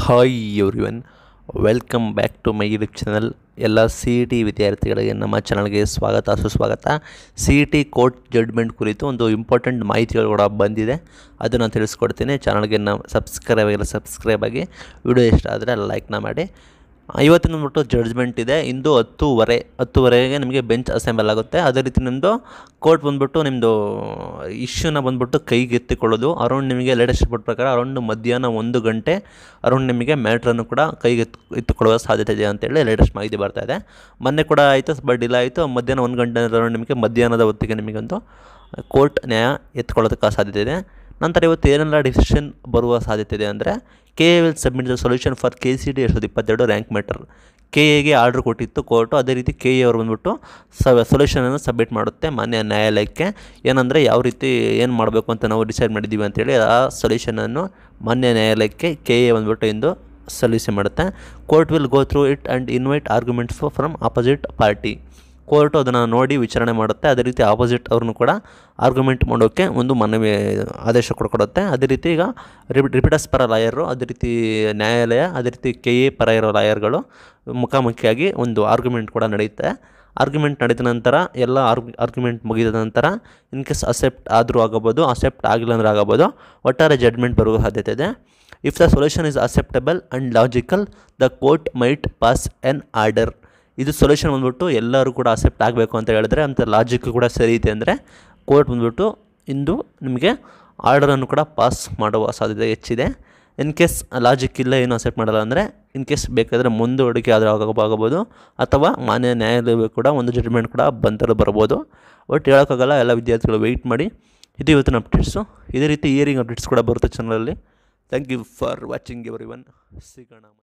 hi everyone welcome back to my YouTube channel ಎಲ್ಲ C E T ವಿದ್ಯಾರ್ಥಿಗಳಿಗೆ ನಮ್ಮ ಚಾನಲ್ಗೆ ಸ್ವಾಗತ ಸುಸ್ವಾಗತ C E T court judgement ಕುರಿತು ಒಂದು ಇಂಪಾರ್ಟೆಂಟ್ ಮಾಹಿತಿಗಳು ಕೂಡ ಬಂದಿದೆ ಅದನ್ನು ತಿಳಿಸ್ಕೊಡ್ತೀನಿ ಚಾನಲ್ಗೆ ನಾವು ಸಬ್ಸ್ಕ್ರೈಬ್ ಆಗಿಲ್ಲ ಸಬ್ಸ್ಕ್ರೈಬ್ ಆಗಿ ವಿಡಿಯೋ ಇಷ್ಟ ಆದರೆ ಲೈಕ್ನ ಮಾಡಿ ಇವತ್ತಿನ ಬಂದ್ಬಿಟ್ಟು ಜಡ್ಜ್ಮೆಂಟ್ ಇದೆ ಇಂದು ಹತ್ತೂವರೆ ಹತ್ತುವರೆಗೆ ನಿಮಗೆ ಬೆಂಚ್ ಅಸೆಂಬಲ್ ಆಗುತ್ತೆ ಅದೇ ರೀತಿ ನಿಮ್ಮದು ಕೋರ್ಟ್ ಬಂದ್ಬಿಟ್ಟು ನಿಮ್ಮದು ಇಶ್ಯೂನ ಬಂದ್ಬಿಟ್ಟು ಕೈಗೆ ಎತ್ತಿಕೊಳ್ಳೋದು ಅರೌಂಡ್ ನಿಮಗೆ ಲೇಟೆಸ್ಟ್ ರಿಪೋರ್ಟ್ ಪ್ರಕಾರ ಅರೌಂಡ್ ಮಧ್ಯಾಹ್ನ ಒಂದು ಗಂಟೆ ಅರೌಂಡ್ ನಿಮಗೆ ಮ್ಯಾಟ್ರನ್ನು ಕೂಡ ಕೈಗೆ ಎತ್ತು ಎತ್ತಿಕೊಳ್ಳುವ ಸಾಧ್ಯತೆ ಇದೆ ಅಂತೇಳಿ ಲೇಟೆಸ್ಟ್ ಮಾಹಿತಿ ಬರ್ತಾ ಇದೆ ಮೊನ್ನೆ ಕೂಡ ಆಯಿತು ಸ್ವಲ್ಪ ಡಿಲೇ ಆಯಿತು ಮಧ್ಯಾಹ್ನ ಒಂದು ಗಂಟೆ ಅರೌಂಡ್ ನಿಮಗೆ ಮಧ್ಯಾಹ್ನದ ಹೊತ್ತಿಗೆ ನಿಮಗೊಂದು ಕೋರ್ಟ್ ನ್ಯಾಯ ಎತ್ಕೊಳ್ಳೋದಕ್ಕೆ ಸಾಧ್ಯತೆ ಇದೆ ನಂತರ ಇವತ್ತು ಏನೆಲ್ಲ ಡಿಸಿಷನ್ ಬರುವ ಸಾಧ್ಯತೆ ಇದೆ ಅಂದರೆ K A will submit the solution for K C D ಎರಡು ಸಾವಿರದ ಇಪ್ಪತ್ತೆರಡು ರ್ಯಾಂಕ್ ಮ್ಯಾಟರ್ ಕೆ ಎಗೆ ಆರ್ಡ್ರ್ ಕೊಟ್ಟಿತ್ತು ಕೋರ್ಟು ಅದೇ ರೀತಿ ಕೆ ಎ ಅವರು ಬಂದ್ಬಿಟ್ಟು ಸ ಸೊಲ್ಯೂಷನನ್ನು ಸಬ್ಮಿಟ್ ಮಾಡುತ್ತೆ ಮಾನ್ಯ ನ್ಯಾಯಾಲಯಕ್ಕೆ ಏನಂದರೆ ಯಾವ ರೀತಿ ಏನು ಮಾಡಬೇಕು ಅಂತ ನಾವು ಡಿಸೈಡ್ ಮಾಡಿದ್ದೀವಿ ಅಂತೇಳಿ ಆ ಸೊಲ್ಯೂಷನನ್ನು ಮಾನ್ಯ ನ್ಯಾಯಾಲಯಕ್ಕೆ ಕೆ ಎ ಬಂದ್ಬಿಟ್ಟು ಇಂದು ಸಲ್ಲಿಸಿ ಮಾಡುತ್ತೆ court will go through it and invite arguments from opposite party court ಅದನ್ನು ನೋಡಿ ವಿಚಾರಣೆ ಮಾಡುತ್ತೆ ಅದೇ ರೀತಿ ಆಪೋಸಿಟ್ ಅವ್ರನ್ನು ಕೂಡ ಆರ್ಗ್ಯುಮೆಂಟ್ ಮಾಡೋಕ್ಕೆ ಒಂದು ಮನವಿ ಆದೇಶ ಕೂಡ ಕೊಡುತ್ತೆ ಅದೇ ರೀತಿ ಈಗ ರಿಪಿ ರಿಪಿಟಸ್ ಪರ ಲಾಯರು ಅದೇ ರೀತಿ ನ್ಯಾಯಾಲಯ ಅದೇ ರೀತಿ ಕೆ ಎ ಪರ ಇರೋ ಲಾಯರ್ಗಳು ಮುಖಾಮುಖಿಯಾಗಿ ಒಂದು ಆರ್ಗ್ಯುಮೆಂಟ್ ಕೂಡ ನಡೆಯುತ್ತೆ ಆರ್ಗ್ಯುಮೆಂಟ್ ನಡೆದ ನಂತರ ಎಲ್ಲ ಆರ್ಗ್ ಆರ್ಗ್ಯುಮೆಂಟ್ ಮುಗಿದ ನಂತರ ಇನ್ ಕೇಸ್ ಅಸೆಪ್ಟ್ ಆದರೂ ಆಗಬೋದು ಅಸೆಪ್ಟ್ ಆಗಿಲ್ಲ ಅಂದ್ರೆ ಆಗಬೋದು ಒಟ್ಟಾರೆ ಜಡ್ಮೆಂಟ್ ಬರುವ ಸಾಧ್ಯತೆ ಇದೆ if the solution is acceptable and logical the court might pass an order ಇದು ಸೊಲ್ಯೂಷನ್ ಬಂದ್ಬಿಟ್ಟು ಎಲ್ಲರೂ ಕೂಡ ಅಕ್ಸೆಪ್ಟ್ ಆಗಬೇಕು ಅಂತ ಹೇಳಿದ್ರೆ ಅಂತ ಲಾಜಿಕ್ ಕೂಡ ಸರಿ ಇದೆ ಅಂದರೆ ಕೋರ್ಟ್ ಬಂದ್ಬಿಟ್ಟು ಇಂದು ನಿಮಗೆ ಆರ್ಡರನ್ನು ಕೂಡ ಪಾಸ್ ಮಾಡುವ ಸಾಧ್ಯತೆ ಹೆಚ್ಚಿದೆ ಇನ್ ಕೇಸ್ ಲಾಜಿಕ್ ಇಲ್ಲ ಏನು ಅಕ್ಸೆಪ್ಟ್ ಮಾಡಲ್ಲ ಅಂದರೆ ಇನ್ ಕೇಸ್ ಬೇಕಾದರೆ ಮುಂದೂಡಿಕೆ ಆದರೂ ಆಗಬಹುದು ಅಥವಾ ಮಾನ್ಯ ನ್ಯಾಯಾಲಯ ಕೂಡ ಒಂದು ಜಡ್ಮೆಂಟ್ ಕೂಡ ಬಂದರೂ ಬರ್ಬೋದು ಒಟ್ಟು ಹೇಳೋಕ್ಕಾಗಲ್ಲ ಎಲ್ಲ ವಿದ್ಯಾರ್ಥಿಗಳು ವೆಯ್ಟ್ ಮಾಡಿ ಇದು ಇವತ್ತಿನ ಅಪ್ಡೇಟ್ಸು ಇದೇ ರೀತಿ ಇಯರಿಂಗ್ ಅಪ್ಡೇಟ್ಸ್ ಕೂಡ ಬರುತ್ತೆ ಚಾನಲಲ್ಲಿ thank you for watching everyone ಸಿಗೋಣ